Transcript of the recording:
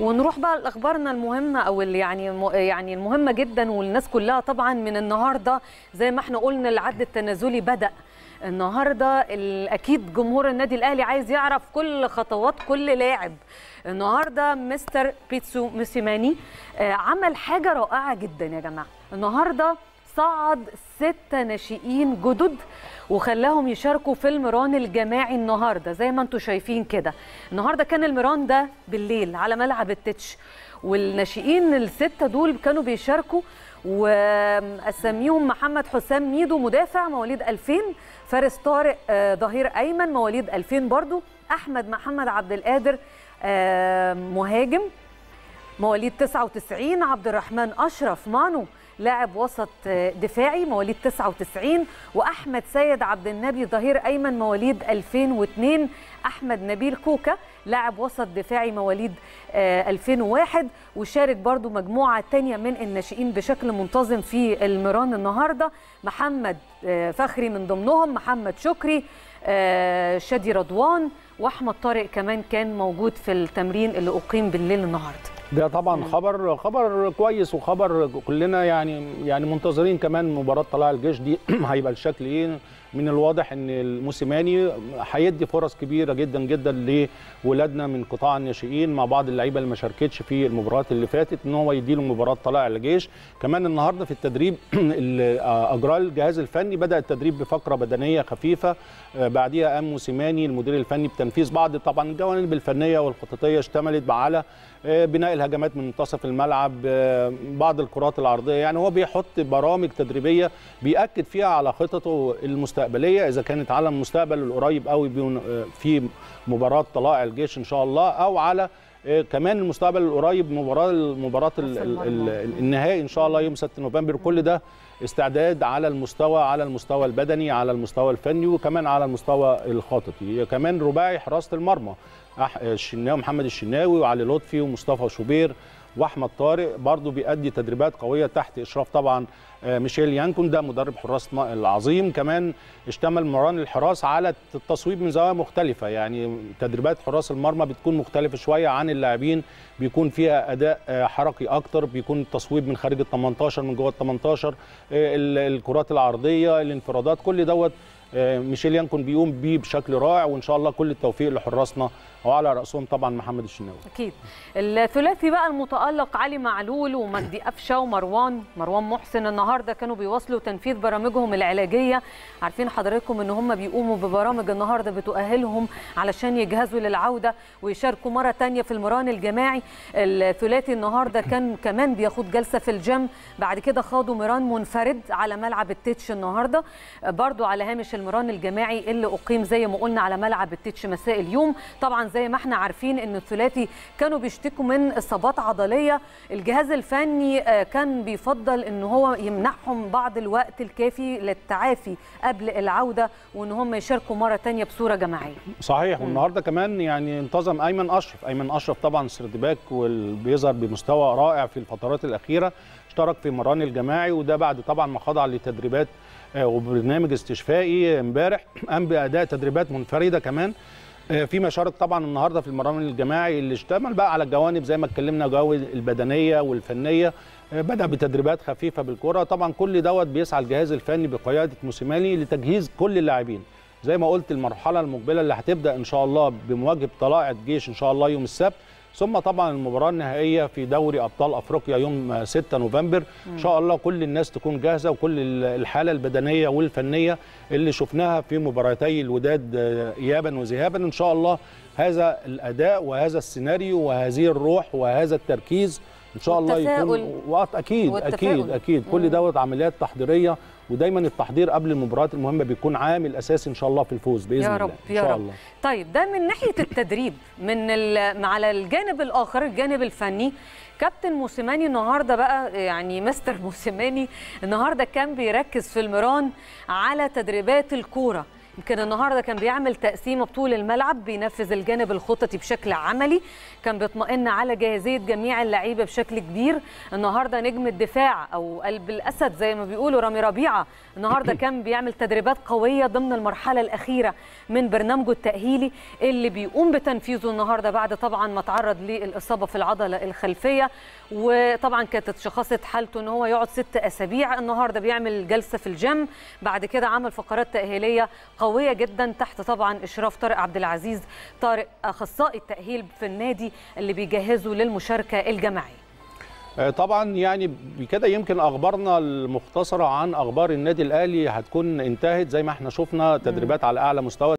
ونروح بقى لاخبارنا المهمه او اللي يعني يعني المهمه جدا والناس كلها طبعا من النهارده زي ما احنا قلنا العد التنازلي بدا النهارده اكيد جمهور النادي الاهلي عايز يعرف كل خطوات كل لاعب النهارده مستر بيتسو موسيماني عمل حاجه رائعه جدا يا جماعه النهارده صعد ستة ناشئين جدد وخلاهم يشاركوا في المران الجماعي النهارده زي ما انتم شايفين كده النهارده كان المران ده بالليل على ملعب التتش والناشئين الستة دول كانوا بيشاركوا واساميهم محمد حسام ميدو مدافع مواليد 2000 فارس طارق ظهير ايمن مواليد 2000 برضو احمد محمد عبد القادر مهاجم مواليد 99 عبد الرحمن اشرف مانو لاعب وسط دفاعي مواليد 99 واحمد سيد عبد النبي ظهير ايمن مواليد 2002 احمد نبيل كوكا لاعب وسط دفاعي مواليد 2001 وشارك برضو مجموعه تانية من الناشئين بشكل منتظم في الميران النهارده محمد فخري من ضمنهم محمد شكري شادي رضوان واحمد طارق كمان كان موجود في التمرين اللي اقيم بالليل النهارده ده طبعا خبر خبر كويس وخبر كلنا يعني يعني منتظرين كمان مباراه طلائع الجيش دي هيبقى الشكل ايه من الواضح ان الموسيماني هيدي فرص كبيره جدا جدا لولادنا من قطاع الناشئين مع بعض اللعيبه اللي ما شاركتش في المباريات اللي فاتت ان هو يدي لهم مباراه طلائع الجيش كمان النهارده في التدريب اللي اجراه الجهاز الفني بدا التدريب بفقره بدنيه خفيفه بعديها قام موسيماني المدير الفني بتنفيذ بعض طبعا الجوانب الفنيه والخططيه اشتملت على بناء الهجمات من منتصف الملعب بعض الكرات العرضيه يعني هو بيحط برامج تدريبيه بياكد فيها على خططه المستقبليه اذا كانت على المستقبل القريب قوي في مباراه طلائع الجيش ان شاء الله او على كمان المستقبل القريب مباراه مباراه النهائي ان شاء الله يوم 6 نوفمبر كل ده استعداد على المستوى على المستوى البدني على المستوى الفني وكمان على المستوى الخططي كمان رباعي حراسه المرمى الشناوي محمد الشناوي وعلي لطفي ومصطفى شوبير واحمد طارق برضو بيأدي تدريبات قويه تحت اشراف طبعا ميشيل يانكون ده مدرب حراس العظيم كمان اشتمل مران الحراس على التصويب من زوايا مختلفه يعني تدريبات حراس المرمى بتكون مختلفه شويه عن اللاعبين بيكون فيها اداء حركي اكتر بيكون التصويب من خارج ال 18 من جوه ال 18 الكرات العرضيه الانفرادات كل دوت ميشيل يانكون بيقوم بيه بشكل رائع وان شاء الله كل التوفيق لحراسنا وعلى راسهم طبعا محمد الشناوي اكيد الثلاثي بقى المتالق علي معلول ومجدي قفشه ومروان مروان محسن النهارده كانوا بيواصلوا تنفيذ برامجهم العلاجيه عارفين حضراتكم ان هم بيقوموا ببرامج النهارده بتؤهلهم علشان يجهزوا للعوده ويشاركوا مره ثانيه في المران الجماعي الثلاثي النهارده كان كمان بياخد جلسه في الجيم بعد كده خاضوا مران منفرد على ملعب التتش النهارده برضو على هامش المران الجماعي اللي اقيم زي ما قلنا على ملعب التتش مساء اليوم طبعا زي ما احنا عارفين ان الثلاثي كانوا بيشتكوا من اصابات عضليه الجهاز الفني كان بيفضل ان هو يمنحهم بعض الوقت الكافي للتعافي قبل العوده وان هم يشاركوا مره ثانيه بصوره جماعيه صحيح والنهارده كمان يعني انتظم ايمن اشرف ايمن اشرف طبعا سردباك وبيظهر بمستوى رائع في الفترات الاخيره اشترك في مران الجماعي وده بعد طبعا ما خضع لتدريبات وبرنامج استشفائي امبارح قام باداء تدريبات منفرده كمان فيما شارك طبعا النهارده في المران الجماعي اللي اشتمل بقى على الجوانب زي ما اتكلمنا جوانب البدنيه والفنيه بدا بتدريبات خفيفه بالكره طبعا كل دوت بيسعى الجهاز الفني بقياده موسيماني لتجهيز كل اللاعبين زي ما قلت المرحله المقبله اللي هتبدا ان شاء الله بمواجهه طلائع الجيش ان شاء الله يوم السبت ثم طبعا المباراه النهائيه في دوري ابطال افريقيا يوم 6 نوفمبر ان شاء الله كل الناس تكون جاهزه وكل الحاله البدنيه والفنيه اللي شفناها في مباراتي الوداد ايابا وذهابا ان شاء الله هذا الاداء وهذا السيناريو وهذه الروح وهذا التركيز ان شاء الله يكون وقت اكيد اكيد اكيد كل دوت عمليات تحضيريه ودايما التحضير قبل المباريات المهمه بيكون عامل اساسي ان شاء الله في الفوز باذن يا رب الله يا ان شاء رب. الله طيب ده من ناحيه التدريب من على الجانب الاخر الجانب الفني كابتن موسيماني النهارده بقى يعني مستر موسيماني النهارده كان بيركز في المران على تدريبات الكوره يمكن النهارده كان بيعمل تقسيمه بطول الملعب بينفذ الجانب الخططي بشكل عملي كان بيطمئن على جاهزيه جميع اللعيبه بشكل كبير النهارده نجم الدفاع او قلب الاسد زي ما بيقولوا رامي ربيعه النهارده كان بيعمل تدريبات قويه ضمن المرحله الاخيره من برنامجه التاهيلي اللي بيقوم بتنفيذه النهارده بعد طبعا ما تعرض للاصابه في العضله الخلفيه وطبعا كانت اتشخصت حالته ان هو يقعد ست اسابيع النهارده بيعمل جلسه في الجيم بعد كده عمل فقرات تاهيليه قويه جدا تحت طبعا اشراف طارق عبد العزيز طارق اخصائي التاهيل في النادي اللي بيجهزه للمشاركه الجماعيه طبعا يعني بكده يمكن اخبارنا المختصره عن اخبار النادي الاهلي هتكون انتهت زي ما احنا شفنا تدريبات على اعلى مستوى